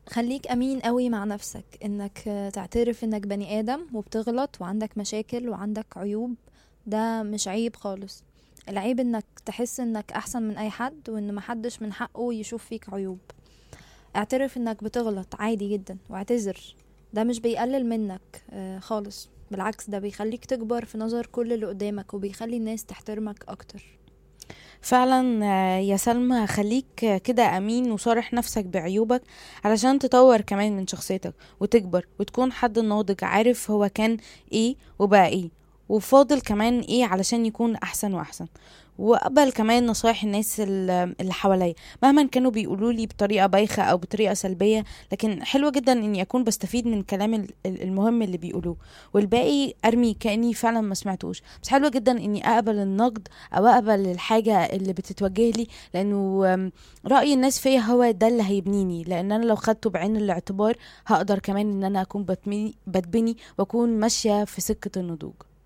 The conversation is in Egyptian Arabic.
خليك أمين قوي مع نفسك إنك تعترف إنك بني آدم وبتغلط وعندك مشاكل وعندك عيوب ده مش عيب خالص العيب إنك تحس إنك أحسن من أي حد وإن محدش من حقه يشوف فيك عيوب اعترف إنك بتغلط عادي جدا واعتذر ده مش بيقلل منك آه، خالص بالعكس ده بيخليك تكبر في نظر كل اللي قدامك وبيخلي الناس تحترمك أكتر فعلا آه، يا سلمى خليك كده امين وصارح نفسك بعيوبك علشان تطور كمان من شخصيتك وتكبر وتكون حد ناضج عارف هو كان ايه وبقى ايه وفاضل كمان ايه علشان يكون احسن واحسن واقبل كمان نصايح الناس ال- اللي حواليا مهما كانوا بيقولوا لي بطريقه بايخه او بطريقه سلبيه لكن حلو جدا اني اكون بستفيد من كلام ال- ال- المهم اللي بيقولوه والباقي ارمي كاني فعلا ما سمعتوش بس حلو جدا اني اقبل النقد او اقبل الحاجه اللي بتتوجه لي لانه آم، راي الناس فيا هو ده اللي هيبنيني لان انا لو خدته بعين الاعتبار هقدر كمان ان انا اكون بتمي- بتبني واكون ماشيه في سكه النضوج